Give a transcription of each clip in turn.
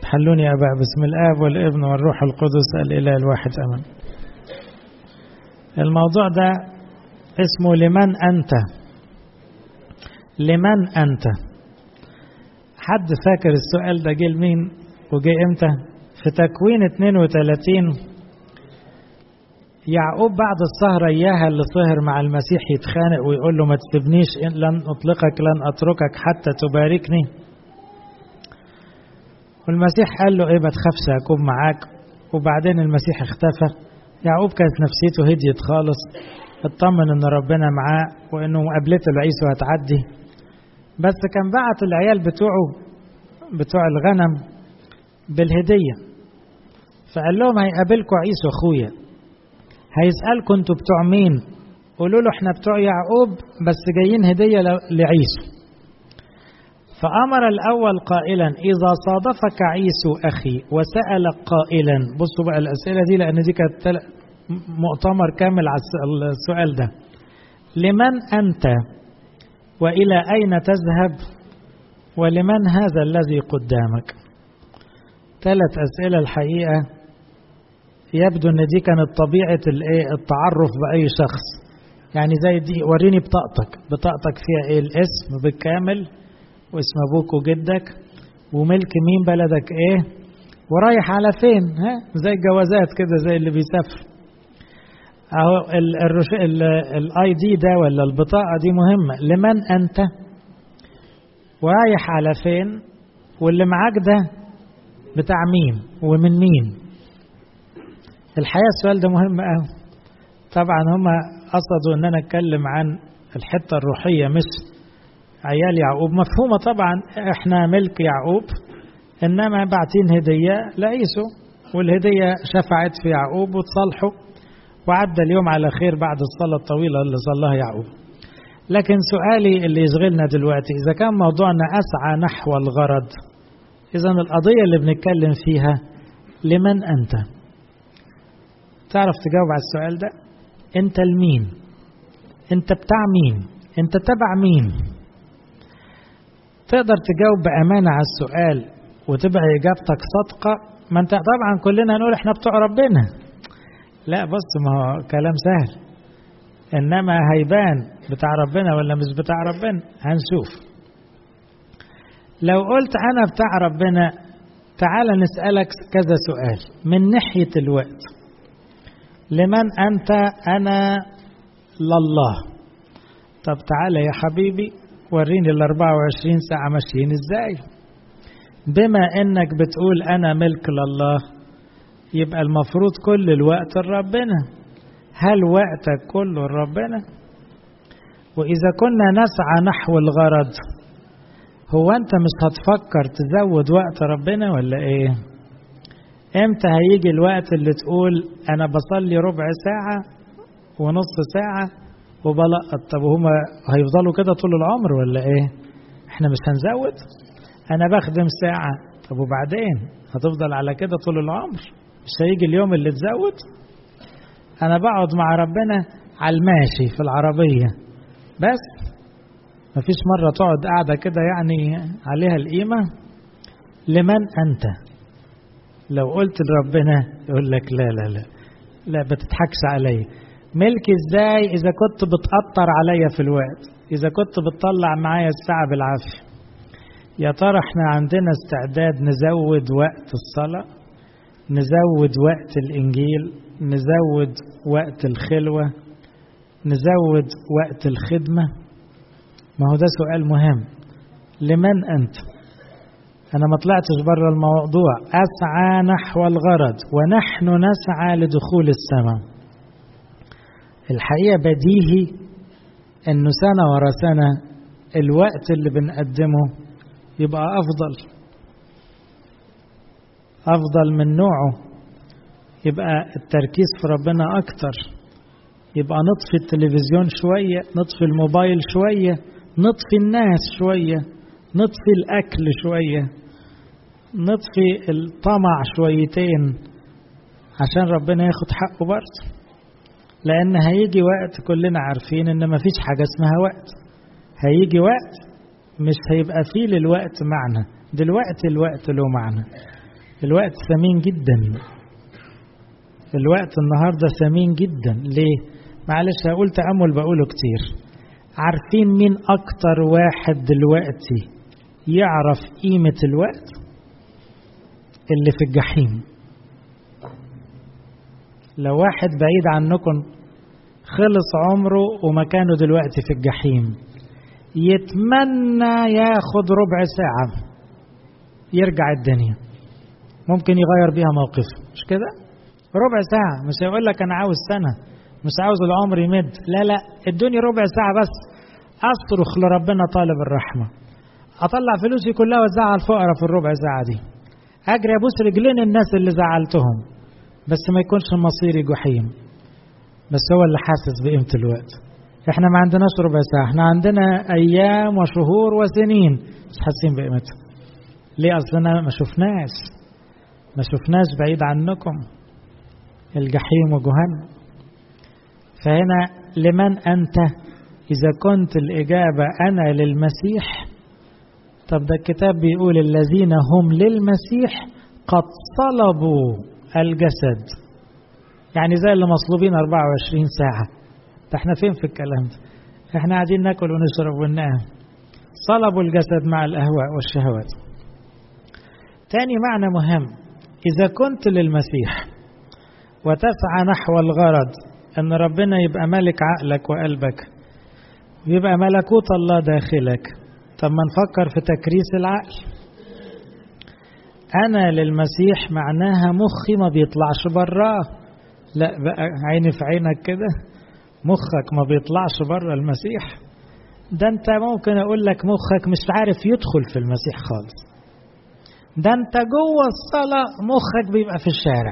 حلوني يا أبا بسم الآب والابن والروح القدس الإله الواحد أمن الموضوع ده اسمه لمن أنت لمن أنت حد فاكر السؤال ده جه لمين وجه امتى في تكوين 32 يعقوب بعد السهرة إياها اللي سهر مع المسيح يتخانق ويقول له ما تسيبنيش لن أطلقك لن أتركك حتى تباركني والمسيح قال له إيه ما تخافش هكون معاك وبعدين المسيح اختفى يعقوب كانت نفسيته هديت خالص اطمن ان ربنا معاه وانه مقابلته لعيسو هتعدي بس كان بعت العيال بتوعه بتوع الغنم بالهدية فقال لهم هيقابلكم عيسو اخويا هيسألكم انتوا بتوع مين قولوا له احنا بتوع يعقوب بس جايين هدية لعيسو فأمر الأول قائلا إذا صادفك عيسو أخي وسألك قائلا بصوا بقى الأسئلة دي لأن دي كانت مؤتمر كامل على السؤال ده لمن أنت وإلى أين تذهب ولمن هذا الذي قدامك ثلاث أسئلة الحقيقة يبدو أن دي كانت طبيعة التعرف بأي شخص يعني زي دي وريني بطاقتك بطاقتك فيها ايه الاسم بالكامل واسم ابوك وجدك وملك مين بلدك ايه ورايح على فين ها زي الجوازات كده زي اللي بيسافر اهو الاي دي ده ولا البطاقه دي مهمه لمن انت ورايح على فين واللي معاك ده بتاع مين ومن مين الحقيقه السؤال ده مهم قوي طبعا هما قصدوا ان انا اتكلم عن الحته الروحيه مش عيال يعقوب مفهومة طبعا احنا ملك يعقوب انما باعتين هدية لعيسو والهدية شفعت في يعقوب وتصالحوا وعدى اليوم على خير بعد الصلاة الطويلة اللي صلاها يعقوب لكن سؤالي اللي يشغلنا دلوقتي إذا كان موضوعنا أسعى نحو الغرض إذا القضية اللي بنتكلم فيها لمن أنت تعرف تجاوب على السؤال ده أنت لمين أنت بتاع مين أنت تبع مين تقدر تجاوب بأمانة على السؤال وتبقى إجابتك صادقة ما أنت طبعا كلنا نقول إحنا بتوع ربنا لا بص ما هو كلام سهل إنما هيبان بتاع ربنا ولا مش بتاع ربنا هنشوف لو قلت أنا بتاع ربنا تعال نسألك كذا سؤال من ناحية الوقت لمن أنت أنا لله طب تعالى يا حبيبي وريني ال 24 ساعة ماشيين ازاي بما انك بتقول انا ملك لله يبقى المفروض كل الوقت لربنا هل وقتك كله لربنا واذا كنا نسعى نحو الغرض هو انت مش هتفكر تزود وقت ربنا ولا ايه امتى هيجي الوقت اللي تقول انا بصلي ربع ساعة ونص ساعة وبلقط طب هما هيفضلوا كده طول العمر ولا ايه احنا مش هنزود انا بخدم ساعة طب وبعدين هتفضل على كده طول العمر مش هيجي اليوم اللي تزود انا بقعد مع ربنا على الماشي في العربية بس مفيش مرة تقعد قاعدة كده يعني عليها القيمة لمن أنت لو قلت لربنا يقول لك لا لا لا لا بتضحكش عليا ملك ازاي اذا كنت بتقطر عليا في الوقت اذا كنت بتطلع معايا الساعة بالعافية يا ترى احنا عندنا استعداد نزود وقت الصلاة نزود وقت الانجيل نزود وقت الخلوة نزود وقت الخدمة ما هو ده سؤال مهم لمن انت انا ما طلعتش بره الموضوع اسعى نحو الغرض ونحن نسعى لدخول السماء الحقيقة بديهي انه سنة ورا سنة الوقت اللي بنقدمه يبقى افضل افضل من نوعه يبقى التركيز في ربنا اكتر يبقى نطفي التلفزيون شوية نطفي الموبايل شوية نطفي الناس شوية نطفي الاكل شوية نطفي الطمع شويتين عشان ربنا ياخد حقه برضه لأن هيجي وقت كلنا عارفين إن مفيش حاجة اسمها وقت هيجي وقت مش هيبقى فيه للوقت معنى دلوقتي الوقت له معنى الوقت ثمين جدا الوقت النهاردة ثمين جدا ليه معلش هقول تأمل بقوله كتير عارفين مين أكتر واحد دلوقتي يعرف قيمة الوقت اللي في الجحيم لو واحد بعيد عنكم خلص عمره ومكانه دلوقتي في الجحيم يتمنى ياخد ربع ساعة يرجع الدنيا ممكن يغير بيها موقفه مش كده ربع ساعة مش هيقول لك أنا عاوز سنة مش عاوز العمر يمد لا لا ادوني ربع ساعة بس أصرخ لربنا طالب الرحمة أطلع فلوسي كلها وأوزعها على الفقراء في الربع ساعة دي أجري أبوس رجلين الناس اللي زعلتهم بس ما يكونش مصيري جحيم بس هو اللي حاسس بقيمة الوقت احنا ما عندناش ربع ساعة احنا عندنا أيام وشهور وسنين مش حاسين بقيمتها ليه أصلنا ما شفناش ما شفناش بعيد عنكم الجحيم وجهنم فهنا لمن أنت إذا كنت الإجابة أنا للمسيح طب ده الكتاب بيقول الذين هم للمسيح قد صلبوا الجسد يعني زي اللي مصلوبين 24 ساعة ده احنا فين في الكلام ده احنا قاعدين ناكل ونشرب وننام صلبوا الجسد مع الأهواء والشهوات تاني معنى مهم إذا كنت للمسيح وتسعى نحو الغرض أن ربنا يبقى ملك عقلك وقلبك ويبقى ملكوت الله داخلك طب ما نفكر في تكريس العقل أنا للمسيح معناها مخي ما بيطلعش براه لا بقى عيني في عينك كده مخك ما بيطلعش بره المسيح ده انت ممكن اقول لك مخك مش عارف يدخل في المسيح خالص ده انت جوه الصلاة مخك بيبقى في الشارع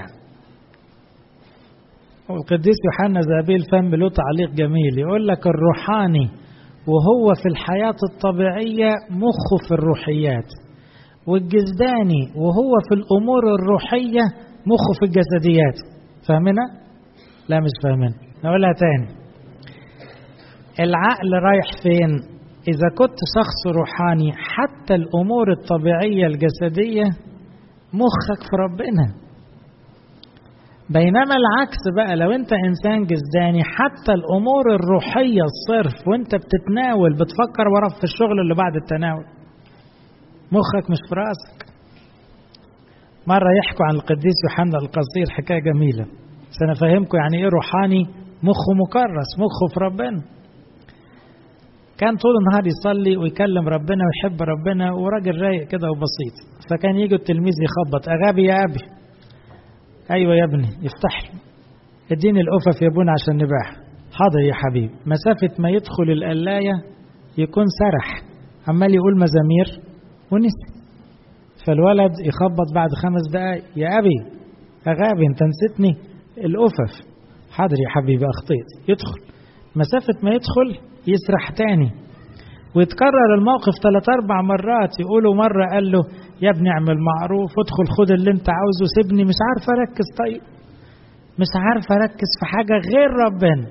والقديس يوحنا ذهبي الفم له تعليق جميل يقول لك الروحاني وهو في الحياة الطبيعية مخه في الروحيات والجسداني وهو في الأمور الروحية مخه في الجسديات فاهمنا؟ لا مش فاهمين نقولها تاني العقل رايح فين؟ إذا كنت شخص روحاني حتى الأمور الطبيعية الجسدية مخك في ربنا بينما العكس بقى لو انت انسان جسداني حتى الامور الروحيه الصرف وانت بتتناول بتفكر ورا في الشغل اللي بعد التناول مخك مش في راسك مره يحكوا عن القديس يوحنا القصير حكايه جميله سنة فهمكم يعني ايه روحاني مخه مكرس مخه في ربنا كان طول النهار يصلي ويكلم ربنا ويحب ربنا وراجل رايق كده وبسيط فكان يجي التلميذ يخبط اغابي يا ابي ايوه يا ابني افتح لي اديني القفف يا ابونا عشان نباح حاضر يا حبيبي مسافة ما يدخل القلاية يكون سرح عمال يقول مزامير ونسي فالولد يخبط بعد خمس دقايق يا أبي أغابي أنت نسيتني القفف حاضر يا حبيبي أخطيت يدخل مسافة ما يدخل يسرح تاني ويتكرر الموقف ثلاث أربع مرات يقولوا مرة قال له يا ابني اعمل معروف ادخل خد اللي انت عاوزه سيبني مش عارف اركز طيب مش عارف اركز في حاجة غير ربنا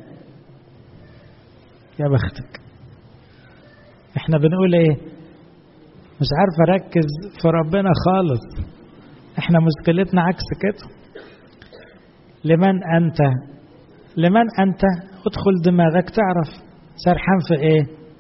يا بختك احنا بنقول ايه مش عارف اركز في ربنا خالص احنا مشكلتنا عكس كده لمن انت لمن انت ادخل دماغك تعرف سرحان في ايه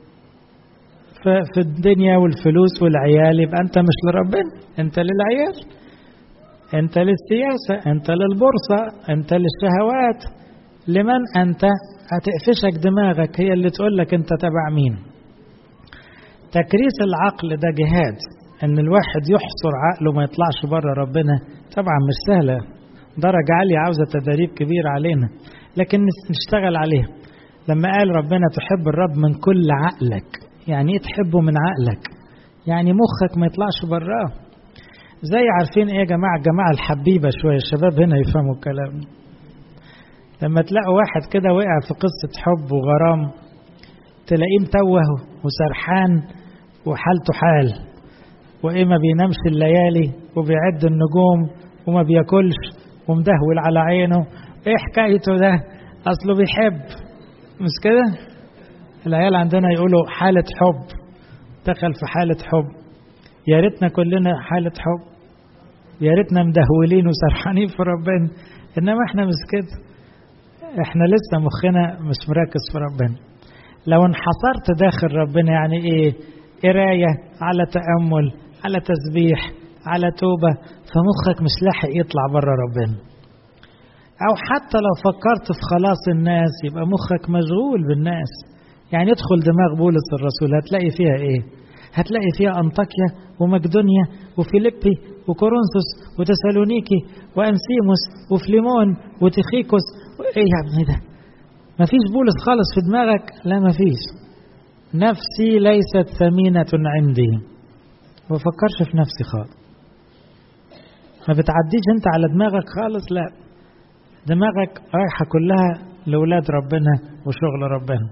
في الدنيا والفلوس والعيال يبقى انت مش لربنا انت للعيال انت للسياسة انت للبورصة انت للشهوات لمن انت هتقفشك دماغك هي اللي تقول لك انت تبع مين تكريس العقل ده جهاد ان الواحد يحصر عقله ما يطلعش بره ربنا طبعا مش سهلة درجة عالية عاوزة تدريب كبير علينا لكن نشتغل عليها لما قال ربنا تحب الرب من كل عقلك يعني ايه تحبه من عقلك يعني مخك ما يطلعش براه زي عارفين ايه يا جماعه الجماعه الحبيبه شويه الشباب هنا يفهموا الكلام لما تلاقوا واحد كده وقع في قصه حب وغرام تلاقيه متوه وسرحان وحالته حال وايه ما بينامش الليالي وبيعد النجوم وما بياكلش ومدهول على عينه ايه حكايته ده اصله بيحب مش كده العيال عندنا يقولوا حالة حب دخل في حالة حب يا ريتنا كلنا حالة حب يا ريتنا مدهولين وسرحانين في ربنا انما احنا مش كده احنا لسه مخنا مش مركز في ربنا لو انحصرت داخل ربنا يعني ايه قرايه على تامل على تسبيح على توبه فمخك مش لاحق يطلع بره ربنا او حتى لو فكرت في خلاص الناس يبقى مخك مشغول بالناس يعني ادخل دماغ بولس الرسول هتلاقي فيها ايه هتلاقي فيها أنطاكيا ومقدونيا وفيليبي وكورنثوس وتسالونيكي وأنسيموس وفليمون وتيخيكوس إيه يا ابني ده مفيش بولس خالص في دماغك لا مفيش نفسي ليست ثمينة عندي ما بفكرش في نفسي خالص ما بتعديش انت على دماغك خالص لا دماغك رايحة كلها لولاد ربنا وشغل ربنا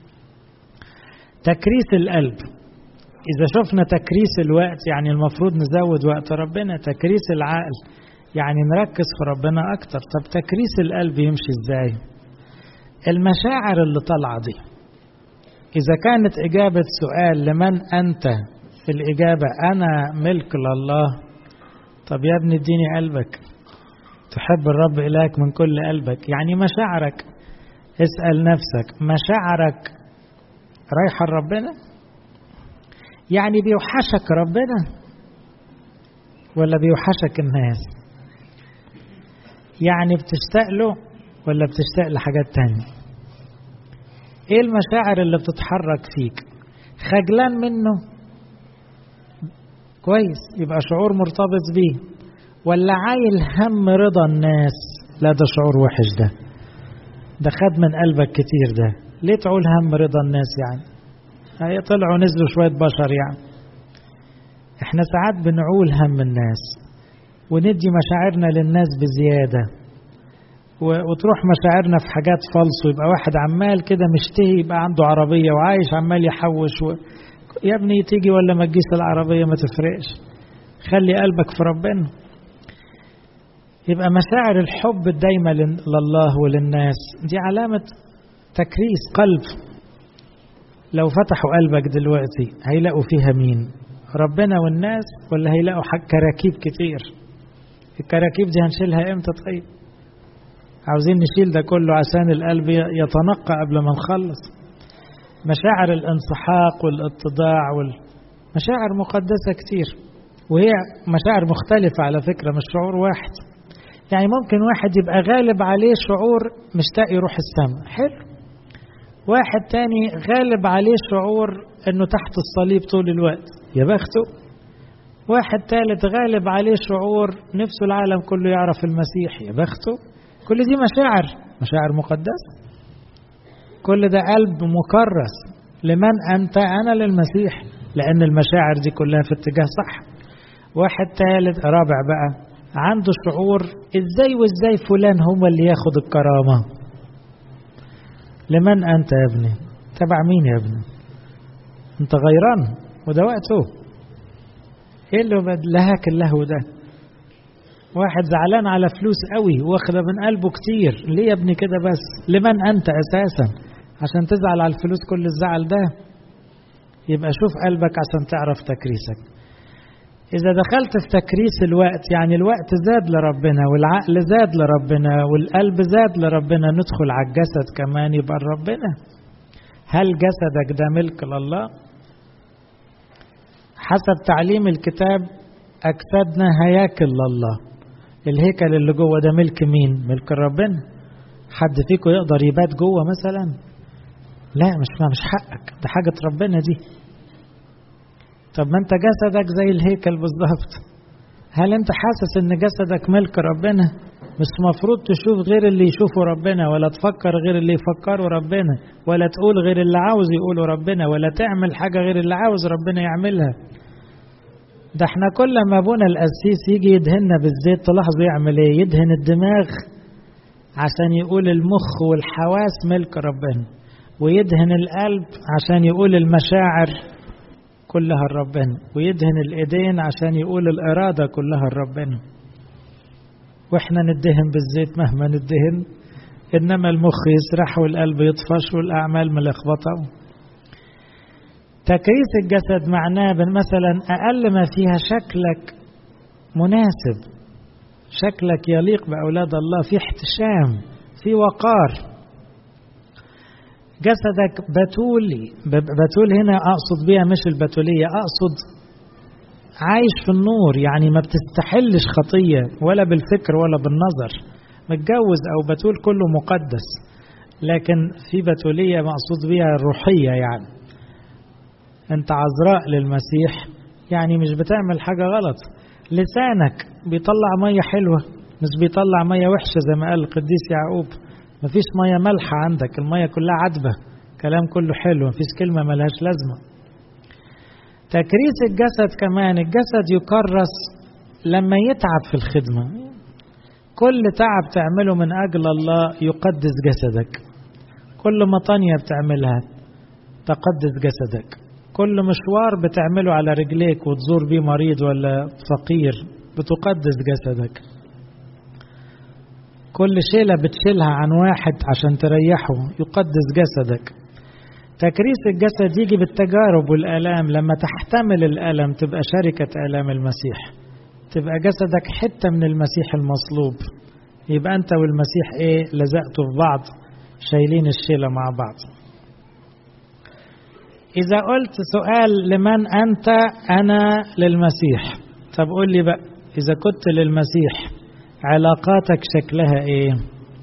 تكريس القلب إذا شفنا تكريس الوقت يعني المفروض نزود وقت ربنا تكريس العقل يعني نركز في ربنا أكتر طب تكريس القلب يمشي إزاي المشاعر اللي طالعة دي إذا كانت إجابة سؤال لمن أنت في الإجابة أنا ملك لله طب يا ابني اديني قلبك تحب الرب إلهك من كل قلبك يعني مشاعرك اسأل نفسك مشاعرك رايحة لربنا يعني بيوحشك ربنا ولا بيوحشك الناس يعني بتشتاق له ولا بتشتاق لحاجات تانية ايه المشاعر اللي بتتحرك فيك خجلان منه كويس يبقى شعور مرتبط بيه ولا عايل هم رضا الناس لا ده شعور وحش ده ده خد من قلبك كتير ده ليه تعول هم رضا الناس يعني هي طلعوا نزلوا شوية بشر يعني احنا ساعات بنعول هم الناس وندي مشاعرنا للناس بزيادة وتروح مشاعرنا في حاجات فالص ويبقى واحد عمال كده مشتهي يبقى عنده عربية وعايش عمال يحوش و... يا ابني تيجي ولا ما تجيش العربية ما تفرقش خلي قلبك في ربنا يبقى مشاعر الحب الدايمة لله وللناس دي علامة تكريس قلب لو فتحوا قلبك دلوقتي هيلاقوا فيها مين ربنا والناس ولا هيلاقوا حق كراكيب كتير الكراكيب دي هنشيلها امتى طيب عاوزين نشيل ده كله عشان القلب يتنقى قبل ما نخلص مشاعر الانسحاق والاتضاع والمشاعر مقدسة كتير وهي مشاعر مختلفة على فكرة مش شعور واحد يعني ممكن واحد يبقى غالب عليه شعور مشتاق يروح السماء حلو واحد تاني غالب عليه شعور انه تحت الصليب طول الوقت يا بخته واحد تالت غالب عليه شعور نفسه العالم كله يعرف المسيح يا بخته كل دي مشاعر مشاعر مقدسة كل ده قلب مكرس لمن أنت أنا للمسيح لأن المشاعر دي كلها في اتجاه صح واحد تالت رابع بقى عنده شعور ازاي وازاي فلان هو اللي ياخد الكرامة لمن أنت يا ابني تبع مين يا ابني انت غيران وده وقته ايه اللي بدلهاك اللهو ده واحد زعلان على فلوس قوي واخده من قلبه كتير ليه يا ابني كده بس لمن انت اساسا عشان تزعل على الفلوس كل الزعل ده يبقى شوف قلبك عشان تعرف تكريسك إذا دخلت في تكريس الوقت يعني الوقت زاد لربنا والعقل زاد لربنا والقلب زاد لربنا ندخل على الجسد كمان يبقى ربنا هل جسدك ده ملك لله حسب تعليم الكتاب أجسادنا هياكل لله الهيكل اللي جوه ده ملك مين ملك ربنا حد فيكم يقدر يبات جوه مثلا لا مش مش حقك ده حاجة ربنا دي طب ما انت جسدك زي الهيكل بالظبط هل انت حاسس ان جسدك ملك ربنا مش مفروض تشوف غير اللي يشوفه ربنا ولا تفكر غير اللي يفكره ربنا ولا تقول غير اللي عاوز يقوله ربنا ولا تعمل حاجة غير اللي عاوز ربنا يعملها ده احنا كل ما ابونا القسيس يجي يدهننا بالزيت تلاحظوا يعمل ايه يدهن الدماغ عشان يقول المخ والحواس ملك ربنا ويدهن القلب عشان يقول المشاعر كلها لربنا ويدهن الايدين عشان يقول الاراده كلها لربنا واحنا ندهن بالزيت مهما ندهن انما المخ يسرح والقلب يطفش والاعمال ملخبطه تكريس الجسد معناه مثلا اقل ما فيها شكلك مناسب شكلك يليق بأولاد الله في احتشام في وقار جسدك بتولي بتول هنا أقصد بيها مش البتولية أقصد عايش في النور يعني ما بتستحلش خطية ولا بالفكر ولا بالنظر متجوز أو بتول كله مقدس لكن في بتولية مقصود بيها الروحية يعني أنت عذراء للمسيح يعني مش بتعمل حاجة غلط لسانك بيطلع مية حلوة مش بيطلع مية وحشة زي ما قال القديس يعقوب مفيش مية مالحة عندك المية كلها عذبة كلام كله حلو مفيش كلمة ملهاش لازمة تكريس الجسد كمان الجسد يكرس لما يتعب في الخدمة كل تعب تعمله من أجل الله يقدس جسدك كل مطانية بتعملها تقدس جسدك كل مشوار بتعمله على رجليك وتزور بيه مريض ولا فقير بتقدس جسدك كل شيلة بتشيلها عن واحد عشان تريحه يقدس جسدك تكريس الجسد يجي بالتجارب والآلام لما تحتمل الألم تبقى شركة آلام المسيح تبقى جسدك حتة من المسيح المصلوب يبقى أنت والمسيح إيه لزقتوا في بعض شايلين الشيلة مع بعض إذا قلت سؤال لمن أنت أنا للمسيح طب قول لي بقى إذا كنت للمسيح علاقاتك شكلها إيه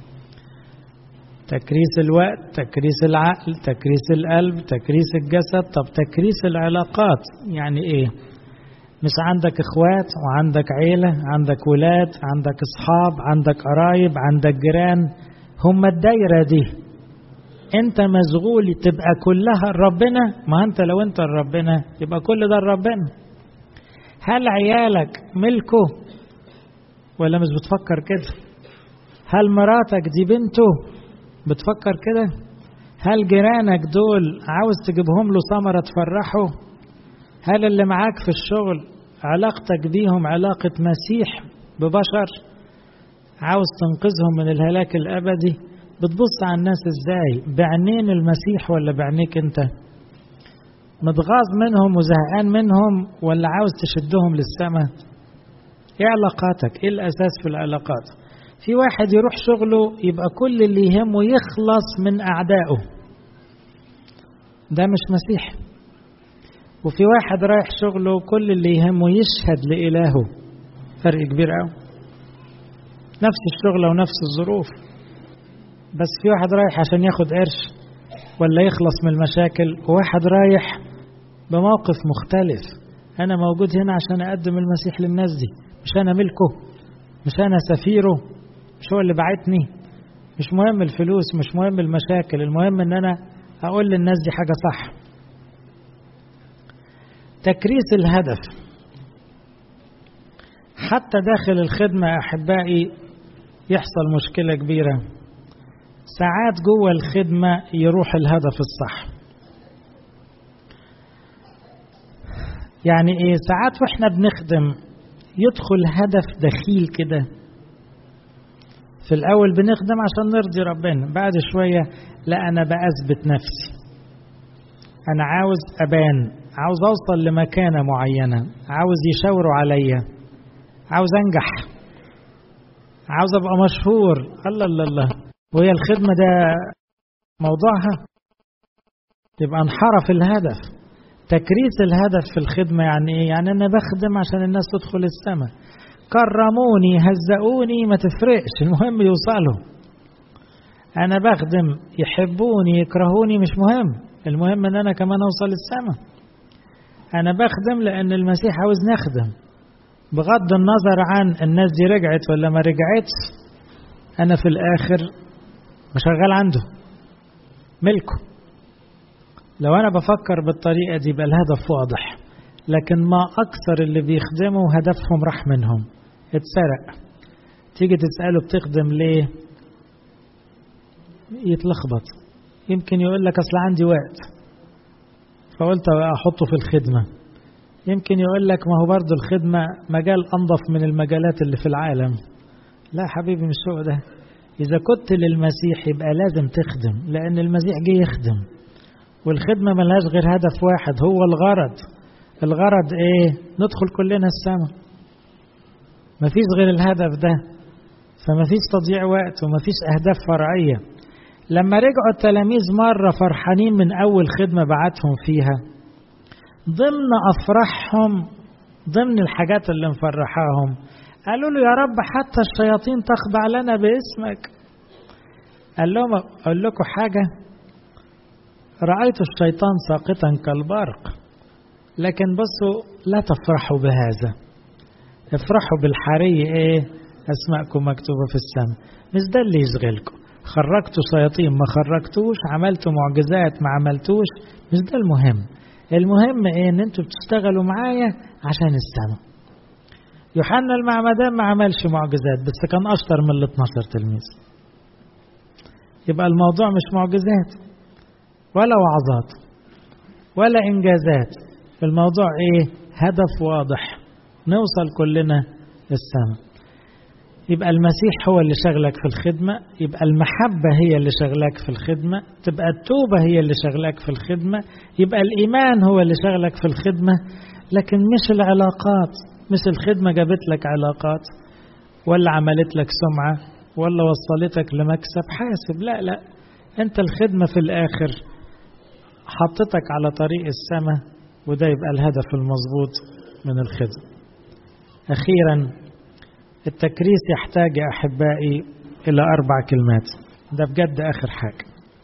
تكريس الوقت تكريس العقل تكريس القلب تكريس الجسد طب تكريس العلاقات يعني ايه مش عندك اخوات وعندك عيلة عندك ولاد عندك اصحاب عندك قرايب عندك جيران هم الدايرة دي انت مشغول تبقى كلها ربنا ما انت لو انت ربنا يبقى كل ده ربنا هل عيالك ملكه ولا مش بتفكر كده هل مراتك دي بنته بتفكر كده هل جيرانك دول عاوز تجيبهم له ثمرة تفرحه هل اللي معاك في الشغل علاقتك بيهم علاقة مسيح ببشر عاوز تنقذهم من الهلاك الأبدي بتبص على الناس ازاي بعينين المسيح ولا بعينيك انت متغاظ منهم وزهقان منهم ولا عاوز تشدهم للسماء ايه علاقاتك ايه الاساس في العلاقات في واحد يروح شغله يبقى كل اللي يهمه يخلص من أعدائه ده مش مسيح وفي واحد رايح شغله كل اللي يهمه يشهد لإلهه فرق كبير قوي نفس الشغلة ونفس الظروف بس في واحد رايح عشان ياخد قرش ولا يخلص من المشاكل وواحد رايح بموقف مختلف أنا موجود هنا عشان أقدم المسيح للناس دي مش أنا ملكه مش أنا سفيره مش هو اللي بعتني مش مهم الفلوس مش مهم المشاكل المهم ان انا اقول للناس دي حاجه صح تكريس الهدف حتى داخل الخدمه احبائي يحصل مشكله كبيره ساعات جوه الخدمه يروح الهدف الصح يعني ايه ساعات واحنا بنخدم يدخل هدف دخيل كده في الأول بنخدم عشان نرضي ربنا بعد شوية لا أنا بأثبت نفسي أنا عاوز أبان عاوز أوصل لمكانة معينة عاوز يشاوروا عليا عاوز أنجح عاوز أبقى مشهور الله الله الله وهي الخدمة ده موضوعها يبقى انحرف الهدف تكريس الهدف في الخدمة يعني إيه؟ يعني أنا بخدم عشان الناس تدخل السماء كرموني هزقوني ما تفرقش المهم يوصلوا انا بخدم يحبوني يكرهوني مش مهم المهم ان انا كمان اوصل السماء انا بخدم لان المسيح عاوز نخدم بغض النظر عن الناس دي رجعت ولا ما رجعتش انا في الاخر شغال عنده ملكه لو انا بفكر بالطريقه دي يبقى الهدف واضح لكن ما اكثر اللي بيخدموا هدفهم راح منهم اتسرق تيجي تسأله بتخدم ليه يتلخبط يمكن يقول لك أصل عندي وقت فقلت أحطه في الخدمة يمكن يقول لك ما هو برضه الخدمة مجال أنظف من المجالات اللي في العالم لا حبيبي مش هو ده إذا كنت للمسيح يبقى لازم تخدم لأن المسيح جه يخدم والخدمة ملهاش غير هدف واحد هو الغرض الغرض إيه ندخل كلنا السماء مفيش غير الهدف ده فمفيش تضييع وقت ومفيش أهداف فرعية لما رجعوا التلاميذ مرة فرحانين من أول خدمة بعتهم فيها ضمن أفراحهم ضمن الحاجات اللي مفرحاهم قالوا له يا رب حتى الشياطين تخضع لنا باسمك قال لهم أقول لكم حاجة رأيت الشيطان ساقطا كالبرق لكن بصوا لا تفرحوا بهذا افرحوا بالحري ايه اسماءكم مكتوبة في السماء مش ده اللي يشغلكم خرجتوا شياطين ما خرجتوش عملتوا معجزات ما عملتوش مش ده المهم المهم ايه ان انتوا بتشتغلوا معايا عشان السماء يوحنا المعمدان ما عملش معجزات بس كان اشطر من ال 12 تلميذ يبقى الموضوع مش معجزات ولا وعظات ولا انجازات الموضوع ايه هدف واضح نوصل كلنا للسماء يبقى المسيح هو اللي شغلك في الخدمة يبقى المحبة هي اللي شغلك في الخدمة تبقى التوبة هي اللي شغلك في الخدمة يبقى الإيمان هو اللي شغلك في الخدمة لكن مش العلاقات مش الخدمة جابت لك علاقات ولا عملت لك سمعة ولا وصلتك لمكسب حاسب لا لا انت الخدمة في الآخر حطتك على طريق السماء وده يبقى الهدف المظبوط من الخدمة أخيرا التكريس يحتاج يا أحبائي إلى أربع كلمات ده بجد آخر حاجة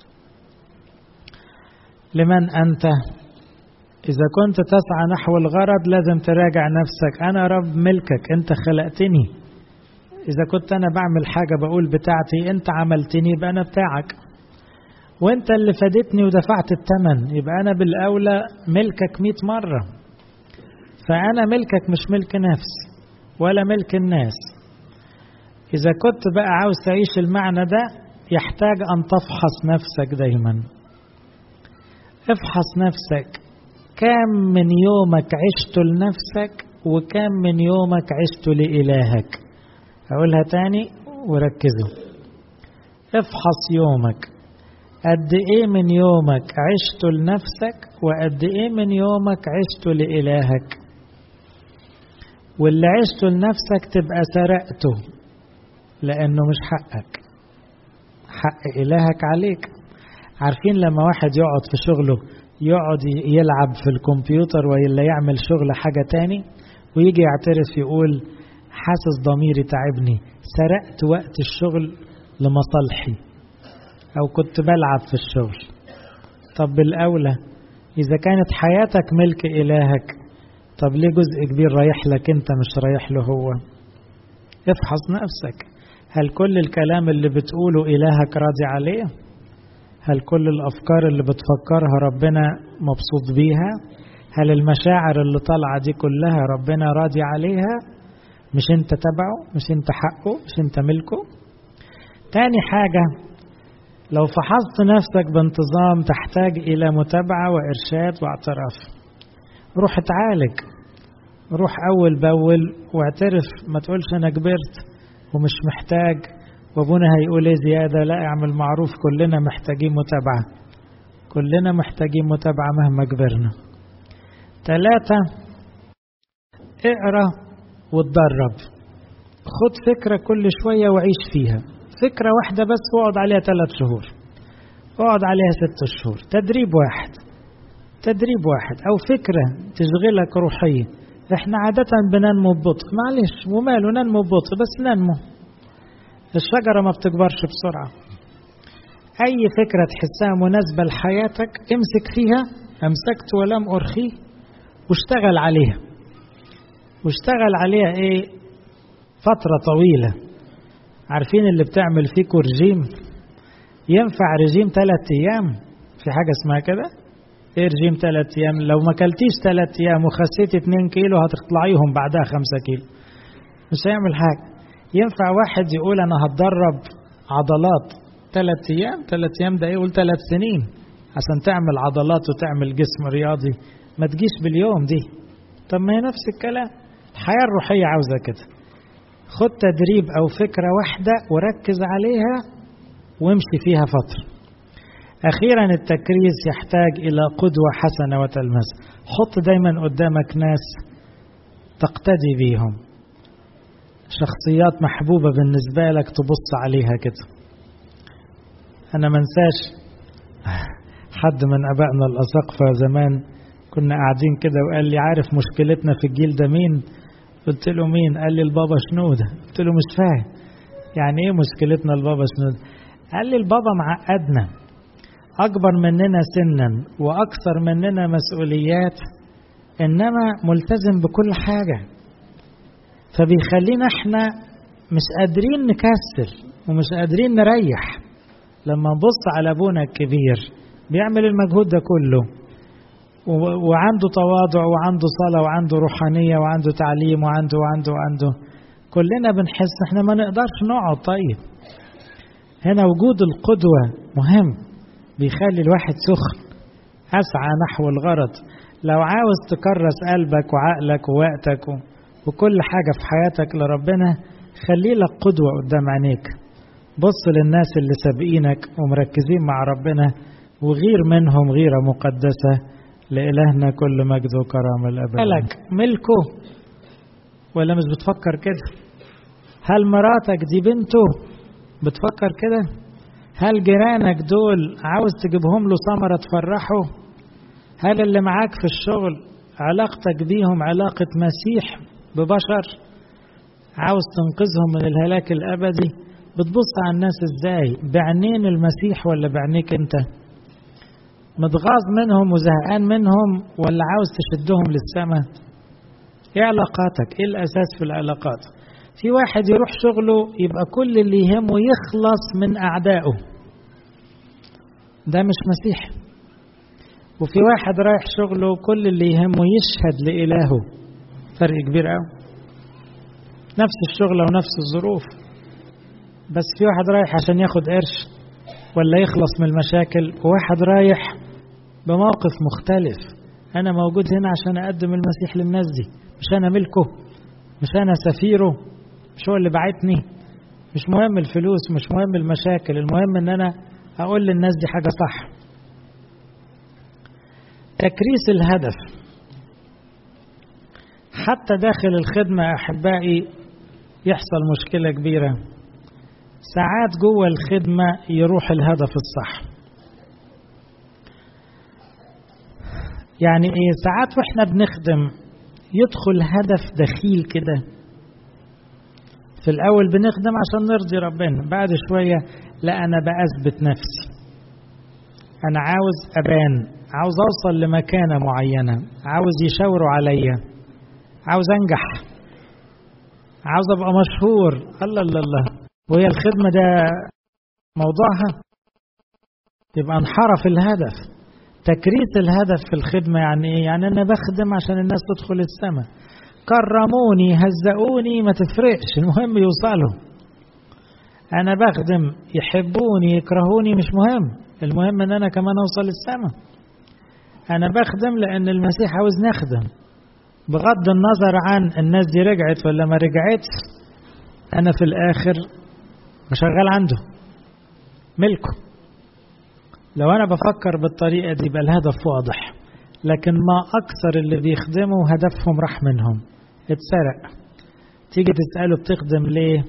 لمن أنت إذا كنت تسعى نحو الغرض لازم تراجع نفسك أنا رب ملكك أنت خلقتني إذا كنت أنا بعمل حاجة بقول بتاعتي أنت عملتني يبقى أنا بتاعك وأنت اللي فادتني ودفعت الثمن يبقى أنا بالأولى ملكك مئة مرة فأنا ملكك مش ملك نفسي ولا ملك الناس إذا كنت بقى عاوز تعيش المعنى ده يحتاج أن تفحص نفسك دايما افحص نفسك كم من يومك عشت لنفسك وكم من يومك عشت لإلهك أقولها تاني وركزوا افحص يومك قد ايه من يومك عشت لنفسك وقد ايه من يومك عشت لإلهك واللي عشته لنفسك تبقى سرقته لأنه مش حقك حق إلهك عليك عارفين لما واحد يقعد في شغله يقعد يلعب في الكمبيوتر ولا يعمل شغل حاجة تاني ويجي يعترف يقول حاسس ضميري تعبني سرقت وقت الشغل لمصالحي أو كنت بلعب في الشغل طب بالأولى إذا كانت حياتك ملك إلهك طب ليه جزء كبير رايح لك انت مش رايح له هو افحص نفسك هل كل الكلام اللي بتقوله إلهك راضي عليه هل كل الأفكار اللي بتفكرها ربنا مبسوط بيها هل المشاعر اللي طالعة دي كلها ربنا راضي عليها مش انت تبعه مش انت حقه مش انت ملكه تاني حاجة لو فحصت نفسك بانتظام تحتاج إلى متابعة وإرشاد واعتراف روح اتعالج روح أول بأول واعترف ما تقولش أنا كبرت ومش محتاج وابونا هيقول ايه زيادة لا اعمل معروف كلنا محتاجين متابعة كلنا محتاجين متابعة مهما كبرنا ثلاثة اقرا واتدرب خد فكرة كل شوية وعيش فيها فكرة واحدة بس واقعد عليها ثلاث شهور اقعد عليها ست شهور تدريب واحد تدريب واحد أو فكرة تشغلك روحيا احنا عادة بننمو ببطء معلش وماله ننمو ببطء بس ننمو الشجرة ما بتكبرش بسرعة أي فكرة تحسها مناسبة لحياتك امسك فيها أمسكت ولم أرخيه واشتغل عليها واشتغل عليها ايه فترة طويلة عارفين اللي بتعمل فيكوا رجيم ينفع رجيم ثلاث أيام في حاجة اسمها كده ايه رجيم ثلاث ايام لو ما كلتيش ثلاث ايام وخسيتي 2 كيلو هتطلعيهم بعدها 5 كيلو مش هيعمل حاجه ينفع واحد يقول انا هتدرب عضلات ثلاث ايام ثلاث ايام ده يقول ثلاث سنين عشان تعمل عضلات وتعمل جسم رياضي ما تجيش باليوم دي طب ما هي نفس الكلام الحياه الروحيه عاوزه كده خد تدريب او فكره واحده وركز عليها وامشي فيها فتره أخيرا التكريس يحتاج إلى قدوة حسنة وتلمذة حط دايما قدامك ناس تقتدي بيهم شخصيات محبوبة بالنسبة لك تبص عليها كده أنا منساش حد من أبائنا الأساقفة زمان كنا قاعدين كده وقال لي عارف مشكلتنا في الجيل ده مين قلت له مين قال لي البابا شنودة قلت له مش فاهم يعني ايه مشكلتنا البابا شنودة قال لي البابا معقدنا أكبر مننا سنا وأكثر مننا مسؤوليات إنما ملتزم بكل حاجة فبيخلينا احنا مش قادرين نكسل ومش قادرين نريح لما نبص على ابونا الكبير بيعمل المجهود ده كله وعنده تواضع وعنده صلاة وعنده روحانية وعنده تعليم وعنده وعنده وعنده كلنا بنحس احنا ما نقدرش نقعد طيب هنا وجود القدوة مهم بيخلي الواحد سخن أسعى نحو الغرض لو عاوز تكرس قلبك وعقلك ووقتك وكل حاجة في حياتك لربنا خلي لك قدوة قدام عينيك بص للناس اللي سابقينك ومركزين مع ربنا وغير منهم غيرة مقدسة لإلهنا كل مجد وكرامة الأبد لك ملكه ولا مش بتفكر كده هل مراتك دي بنته بتفكر كده هل جيرانك دول عاوز تجيبهم له ثمرة تفرحه هل اللي معاك في الشغل علاقتك بيهم علاقة مسيح ببشر عاوز تنقذهم من الهلاك الأبدي بتبص على الناس ازاي بعينين المسيح ولا بعينيك انت متغاظ منهم وزهقان منهم ولا عاوز تشدهم للسماء ايه علاقاتك ايه الاساس في العلاقات في واحد يروح شغله يبقى كل اللي يهمه يخلص من اعدائه ده مش مسيح وفي واحد رايح شغله كل اللي يهمه يشهد لإلهه فرق كبير قوي نفس الشغلة ونفس الظروف بس في واحد رايح عشان ياخد قرش ولا يخلص من المشاكل وواحد رايح بموقف مختلف أنا موجود هنا عشان أقدم المسيح للناس دي مش أنا ملكه مش أنا سفيره مش هو اللي بعتني مش مهم الفلوس مش مهم المشاكل المهم ان انا اقول للناس دي حاجة صح تكريس الهدف حتى داخل الخدمة أحبائي يحصل مشكلة كبيرة ساعات جوه الخدمة يروح الهدف الصح يعني ايه ساعات واحنا بنخدم يدخل هدف دخيل كده في الأول بنخدم عشان نرضي ربنا بعد شوية لا أنا بأثبت نفسي أنا عاوز أبان عاوز أوصل لمكانة معينة عاوز يشاوروا عليا عاوز أنجح عاوز أبقى مشهور الله الله الله وهي الخدمة ده موضوعها يبقى انحرف الهدف تكريس الهدف في الخدمة يعني إيه؟ يعني أنا بخدم عشان الناس تدخل السماء كرموني هزقوني ما تفرقش المهم يوصلوا انا بخدم يحبوني يكرهوني مش مهم المهم ان انا كمان اوصل السماء انا بخدم لان المسيح عاوز نخدم بغض النظر عن الناس دي رجعت ولا ما رجعتش انا في الاخر شغال عنده ملكه لو انا بفكر بالطريقه دي يبقى الهدف واضح لكن ما اكثر اللي بيخدموا هدفهم راح منهم اتسرق تيجي تسأله بتخدم ليه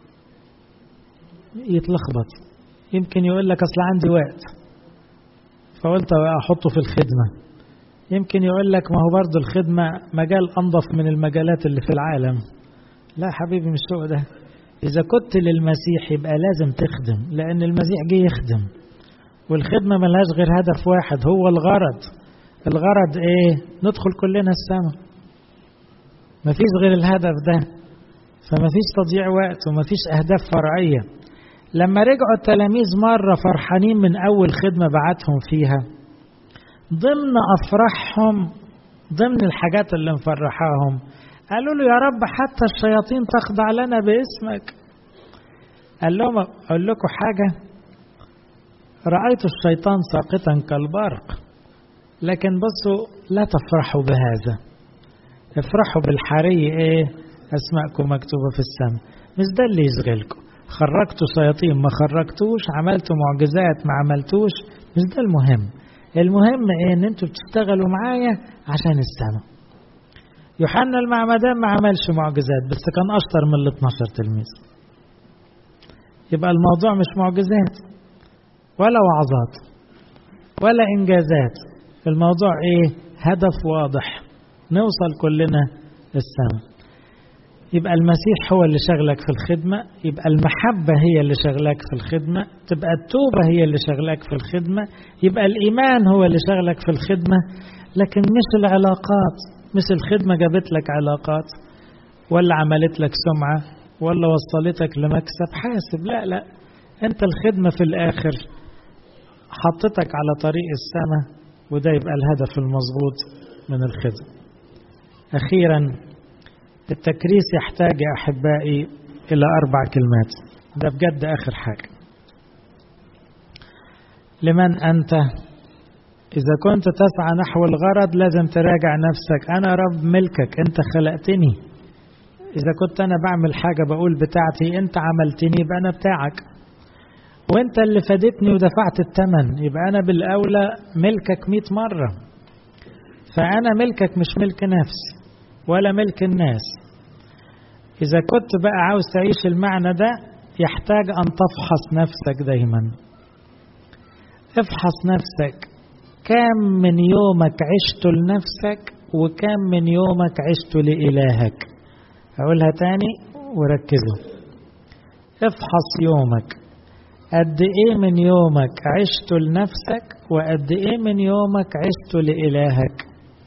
يتلخبط يمكن يقول لك أصل عندي وقت فقلت أحطه في الخدمة يمكن يقول لك ما هو برضه الخدمة مجال أنظف من المجالات اللي في العالم لا حبيبي مش هو ده إذا كنت للمسيح يبقى لازم تخدم لأن المسيح جه يخدم والخدمة ملهاش غير هدف واحد هو الغرض الغرض إيه ندخل كلنا السماء مفيش غير الهدف ده فمفيش تضييع وقت ومفيش أهداف فرعية لما رجعوا التلاميذ مرة فرحانين من أول خدمة بعتهم فيها ضمن أفراحهم ضمن الحاجات اللي مفرحاهم قالوا له يا رب حتى الشياطين تخضع لنا باسمك قال لهم أقول لكم حاجة رأيت الشيطان ساقطا كالبرق لكن بصوا لا تفرحوا بهذا افرحوا بالحري ايه اسماءكم مكتوبة في السماء مش ده اللي يشغلكم خرجتوا شياطين ما خرجتوش عملتوا معجزات ما عملتوش مش ده المهم المهم ايه ان انتوا بتشتغلوا معايا عشان السماء يوحنا المعمدان ما عملش معجزات بس كان أشطر من ال 12 تلميذ يبقى الموضوع مش معجزات ولا وعظات ولا إنجازات الموضوع إيه هدف واضح نوصل كلنا للسماء يبقى المسيح هو اللي شغلك في الخدمة يبقى المحبة هي اللي شغلك في الخدمة تبقى التوبة هي اللي شغلك في الخدمة يبقى الإيمان هو اللي شغلك في الخدمة لكن مش العلاقات مش الخدمة جابت لك علاقات ولا عملت لك سمعة ولا وصلتك لمكسب حاسب لا لا انت الخدمة في الآخر حطتك على طريق السماء وده يبقى الهدف المظبوط من الخدمة أخيرا التكريس يحتاج يا أحبائي إلى أربع كلمات ده بجد آخر حاجة لمن أنت إذا كنت تسعى نحو الغرض لازم تراجع نفسك أنا رب ملكك أنت خلقتني إذا كنت أنا بعمل حاجة بقول بتاعتي أنت عملتني يبقى أنا بتاعك وأنت اللي فادتني ودفعت الثمن يبقى أنا بالأولى ملكك مئة مرة فأنا ملكك مش ملك نفسي ولا ملك الناس إذا كنت بقى عاوز تعيش المعنى ده يحتاج أن تفحص نفسك دايما افحص نفسك كم من يومك عشت لنفسك وكم من يومك عشت لإلهك أقولها تاني وركزوا افحص يومك قد ايه من يومك عشت لنفسك وقد ايه من يومك عشت لإلهك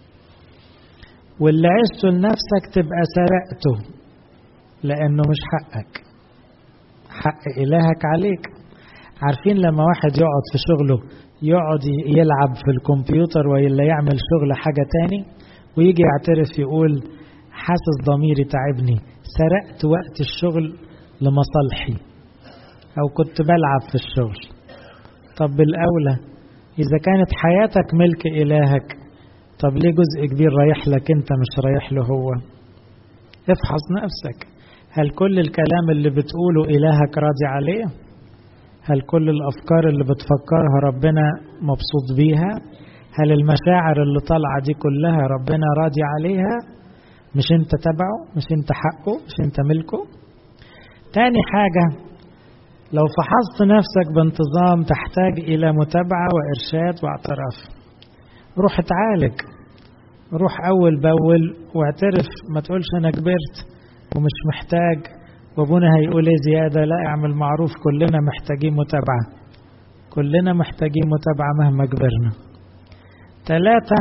واللي عشته لنفسك تبقى سرقته لأنه مش حقك حق إلهك عليك عارفين لما واحد يقعد في شغله يقعد يلعب في الكمبيوتر ولا يعمل شغل حاجة تاني ويجي يعترف يقول حاسس ضميري تعبني سرقت وقت الشغل لمصالحي أو كنت بلعب في الشغل طب بالأولى إذا كانت حياتك ملك إلهك طب ليه جزء كبير رايح لك انت مش رايح له هو افحص نفسك هل كل الكلام اللي بتقوله إلهك راضي عليه هل كل الأفكار اللي بتفكرها ربنا مبسوط بيها هل المشاعر اللي طالعة دي كلها ربنا راضي عليها مش انت تبعه مش انت حقه مش انت ملكه تاني حاجة لو فحصت نفسك بانتظام تحتاج إلى متابعة وإرشاد واعتراف روح اتعالج روح أول بأول واعترف ما تقولش أنا كبرت ومش محتاج وابونا هيقول ايه زيادة لا اعمل معروف كلنا محتاجين متابعة كلنا محتاجين متابعة مهما كبرنا ثلاثة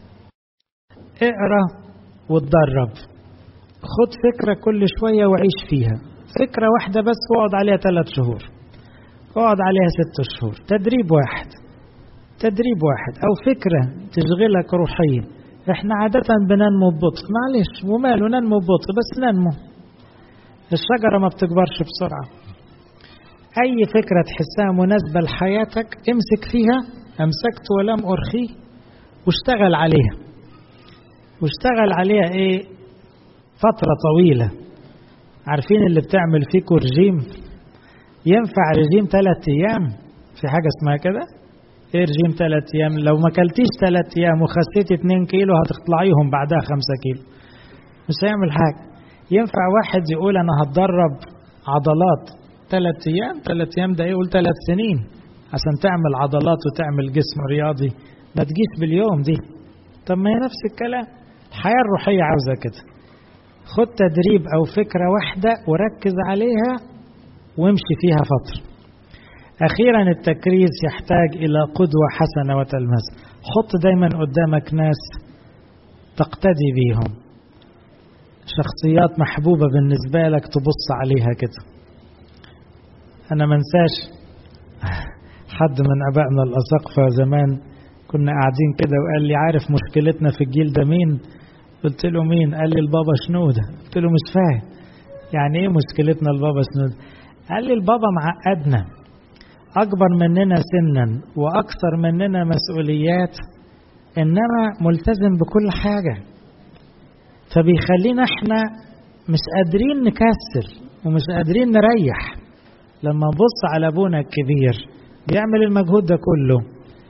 اقرا واتدرب خد فكرة كل شوية وعيش فيها فكرة واحدة بس واقعد عليها ثلاث شهور اقعد عليها ست شهور تدريب واحد تدريب واحد أو فكرة تشغلك روحيا احنا عادة بننمو ببطء معلش وماله ننمو ببطء بس ننمو الشجرة ما بتكبرش بسرعة أي فكرة تحسها مناسبة لحياتك امسك فيها أمسكت ولم أرخيه واشتغل عليها واشتغل عليها ايه فترة طويلة عارفين اللي بتعمل فيكوا رجيم ينفع رجيم ثلاث أيام في حاجة اسمها كده ايه رجيم ثلاث أيام لو ما كلتيش ثلاث أيام وخسيتي 2 كيلو هتطلعيهم بعدها 5 كيلو مش هيعمل حاجة ينفع واحد يقول أنا هتدرب عضلات ثلاث أيام ثلاث أيام ده يقول ثلاث سنين عشان تعمل عضلات وتعمل جسم رياضي ما تجيش باليوم دي طب ما هي نفس الكلام الحياة الروحية عاوزة كده خد تدريب أو فكرة واحدة وركز عليها وامشي فيها فترة أخيرا التكريس يحتاج إلى قدوة حسنة وتلمذ حط دايما قدامك ناس تقتدي بيهم شخصيات محبوبة بالنسبة لك تبص عليها كده أنا منساش حد من أبائنا الأساقفة زمان كنا قاعدين كده وقال لي عارف مشكلتنا في الجيل ده مين قلت له مين قال لي البابا شنودة قلت له مش فاهم يعني ايه مشكلتنا البابا شنودة قال لي البابا معقدنا أكبر مننا سنا وأكثر مننا مسؤوليات إنما ملتزم بكل حاجة فبيخلينا احنا مش قادرين نكسر ومش قادرين نريح لما نبص على ابونا الكبير بيعمل المجهود ده كله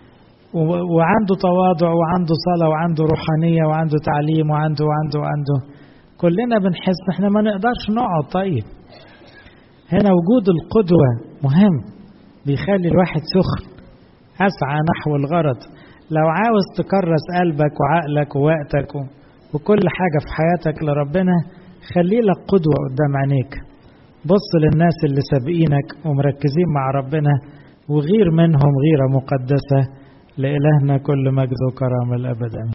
وعنده تواضع وعنده صلاة وعنده روحانية وعنده تعليم وعنده وعنده وعنده كلنا بنحس احنا ما نقدرش نقعد طيب هنا وجود القدوة مهم بيخلي الواحد سخن أسعى نحو الغرض لو عاوز تكرس قلبك وعقلك ووقتك وكل حاجة في حياتك لربنا خلي لك قدوة قدام عينيك بص للناس اللي سابقينك ومركزين مع ربنا وغير منهم غيرة مقدسة لإلهنا كل مجد وكرامة الأبد